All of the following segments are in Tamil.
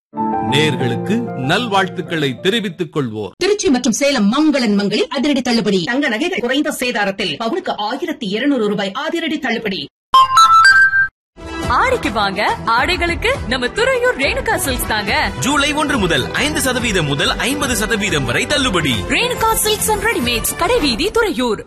நேர்களுக்கு நல்வாழ்த்துக்களை தெரிவித்துக் கொள்வோர் திருச்சி மற்றும் சேலம் மங்களன் மங்களில் அதிரடி தள்ளுபடி தங்க நகைகள் குறைந்த சேதாரத்தில் பவுனுக்கு ஆயிரத்தி இருநூறு ரூபாய் அதிரடி தள்ளுபடி ஆடிக்கு வாங்க ஆடைகளுக்கு நம்ம துறையூர் ரேணுகா சில்க்ஸ் தாங்க ஜூலை ஒன்று முதல் ஐந்து சதவீதம் முதல் ஐம்பது சதவீதம் வரை தள்ளுபடி ரேணுகா சில்க்ஸ் அண்ட் ரெடிமேட்ஸ் கடைவீதி துறையூர்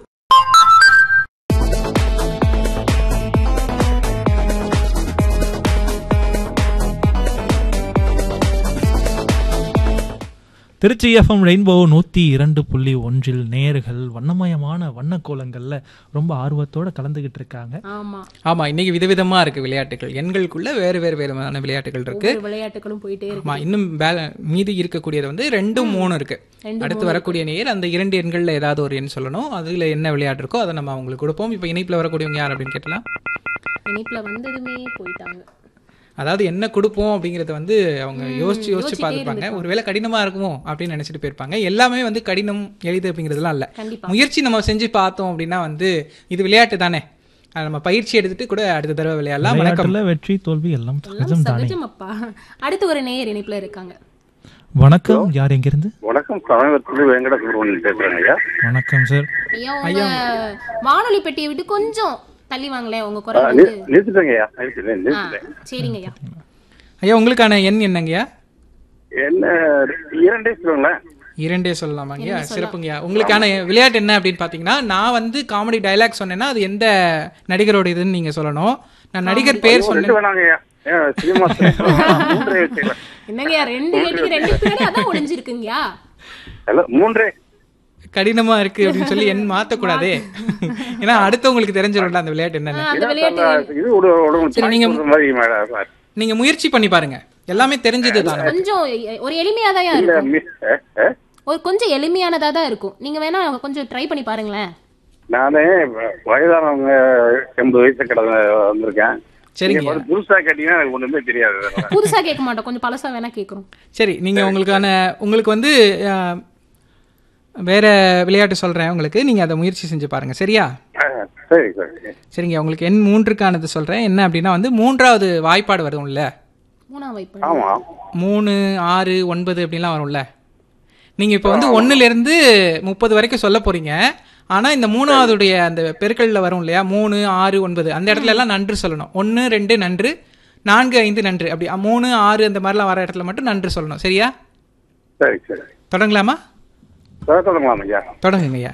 திருச்சி எஃப்எம் ரெயின்போ நூற்றி இரண்டு புள்ளி ஒன்றில் நேர்கள் வண்ணமயமான வண்ணக்கோலங்களில் ரொம்ப ஆர்வத்தோட கலந்துகிட்டு இருக்காங்க ஆமா ஆமா இன்னைக்கு விதவிதமா இருக்கு விளையாட்டுகள் எண்களுக்குள்ள வேறு வேறு விதமான விளையாட்டுகள் இருக்கு ஒவ்வொரு விளையாட்டுகளும் போயிட்டே இருக்கு ஆமா இன்னும் பேல- மீதி இருக்கக்கூடியது வந்து ரெண்டும் மூணு இருக்கு ரெண்டு, அடுத்து வரக்கூடிய நேர் அந்த இரண்டு எண்கள்ல ஏதாவது ஒரு எண் சொல்லணும் அதுல என்ன விளையாட்டு இருக்கோ அதை நம்ம அவங்களுக்கு கொடுப்போம் இப்போ இணைப்புல வரக்கூடியவங்க யார் அப்படின்னு கேட்டலாம் இணைப்புல வந்ததுமே போயிட்டாங்க அதாவது என்ன கொடுப்போம் அப்படிங்கறத வந்து அவங்க யோசிச்சு யோசிச்சு யோசிச்சுட்டே பார்த்துப்பாங்க இருந்திருப்பாங்க. ஒருவேளை கடினமா இருக்குமோ அப்படின்னு நினைச்சிட்டு போயிருப்பாங்க எல்லாமே வந்து கடினம் எளிது அப்படிங்கிறதுலாம் இல்ல கண்டிப்பா. முயற்சி நம்ம செஞ்சு பார்த்தோம் அப்படின்னா வந்து இது விளையாட்டு தானே அது நம்ம பயிற்சி எடுத்துட்டு கூட அடுத்த தடவை விளையாடலாம் வணக்கம் விளையாட்டுல வெற்றி தோல்வி எல்லாம் எல்லாம் சகஜம் தானே சகஜம் அப்பா அடுத்து ஒரு நேயர் இணைப்புல இருக்காங்க வணக்கம் யார் எங்கிருந்து வணக்கம் சமயத்தில் வெங்கட சுப்பிரமணியன் பேசுறேங்க ஐயா வணக்கம் சார் ஐயா உங்க வானொலி பெட்டியை விட்டு கொஞ்சம் தள்ளி வாங்களேன் உங்க ஆ, குரல் நி- வந்து நிறுத்திட்டேங்க ஐயா நிறுத்திட்டேன் ஆ, நிறுத்திட்டேன் சரிங்க ஐயா ஐயா உங்களுக்கான எண் என்னங்கய்யா என்ன இரண்டே சொல்லுங்களேன் இரண்டே சொல்லலாமாங்கய்யா இரண்டே சொல்லலாம். சிறப்புங்கய்யா உங்களுக்கான விளையாட்டு என்ன அப்படின்னு பார்த்தீங்கன்னா நான் வந்து காமெடி டயலாக் சொன்னேன்னா அது எந்த நடிகரோட இதுன்னு நீங்க சொல்லணும் நான் நடிகர் பேர் ரெண்டு சொன்னேன் வேணாங்க ஐயா ஏன் சினிமா மூன்றே வச்சுக்கலாம் என்னங்கய்யா ரெண்டு கேட்டுக்கு ரெண்டு பின்னாடி அதான் ஒளிஞ்சிருக்குங்கய்யா ஹலோ மூன்றே கடினமா இருக்கு அப்படின்னு சொல்லி எண் மாத்தக்கூடாதே ஏன்னா அடுத்தவங்களுக்கு தெரிஞ்சிடும்ல அந்த விளையாட்டு என்னன்னு அந்த விளையாட்டு இது ஒரு ஒரு சரி, நீங்க- ஒரு மாதிரி மேடம் நீங்க முயற்சி பண்ணி பாருங்க எல்லாமே தெரிஞ்சது தானே கொஞ்சம் ஒரு எளிமையாதான் இல்ல இருக்கும் மிஸ் அ, அ, ஒரு கொஞ்சம் எளிமையானதா தான் இருக்கும் நீங்க வேணா கொஞ்சம் ட்ரை பண்ணி பாருங்களேன் நானே வயதானவங்க எண்பது வயசு கடந்த வந்திருக்கேன் சரிங்க. நீங்க வந்து புதுசா கேட்டீங்கன்னா எனக்கு ஒண்ணுமே தெரியாது புதுசா கேட்க மாட்டோம் கொஞ்சம் பழசா வேணா கேக்குறோம் சரி நீங்க உங்களுக்கான உங்களுக்கு வந்து அஹ், வேற விளையாட்டு சொல்றேன் உங்களுக்கு நீங்க அதை முயற்சி செஞ்சு பாருங்க சரியா ஆ, சரி சரி சரிங்க உங்களுக்கு எண் மூன்றுக்கானது சொல்றேன் என்ன அப்படின்னா வந்து மூன்றாவது வாய்ப்பாடு வரும்ல மூணாம் வைப்பு ஆமா மூணு ஆறு ஒன்பது அப்படின்லாம் வரும்ல நீங்க இப்போ வந்து ஒண்ணுல இருந்து முப்பது வரைக்கும் சொல்ல போறீங்க ஆனா இந்த மூணாவதுடைய அந்த பெருக்கல்ல வரும் இல்லையா மூணு ஆறு ஒன்பது அந்த இடத்துல எல்லாம் நன்று சொல்லணும் ஒன்னு ரெண்டு நன்று நான்கு ஐந்து நன்று அப்படி அ, மூணு ஆறு அந்த மாதிரிலாம் வர இடத்துல மட்டும் நன்று சொல்லணும் சரியா சரி சரி தொடங்கலாமா தொடங்கலாம் ஐயா தொடங்குங்கய்யா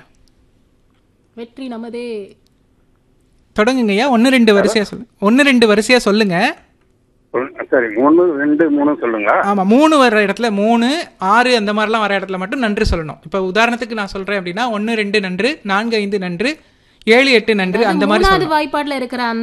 வெற்றி நமதே தொடங்குங்கய்யா ஒன்னு ரெண்டு வரிசையா சொல்லு ஒன்னு ரெண்டு வரிசையா சொல்லுங்க சொல்- சரி மூணு ரெண்டு மூணு சொல்லுங்க ஆமா மூணு வர இடத்துல மூணு ஆறு அந்த மாதிரிலாம் வர இடத்துல மட்டும் நன்று சொல்லணும் இப்ப உதாரணத்துக்கு நான் சொல்றேன் அப்படின்னா ஒன்னு ரெண்டு நன்று நான்கு ஐந்து நன்று ஏழு எட்டு நன்று அந்த மாதிரி மூணாவது சொல்லணும் வாய்ப்பாடுல இருக்கிற அந்த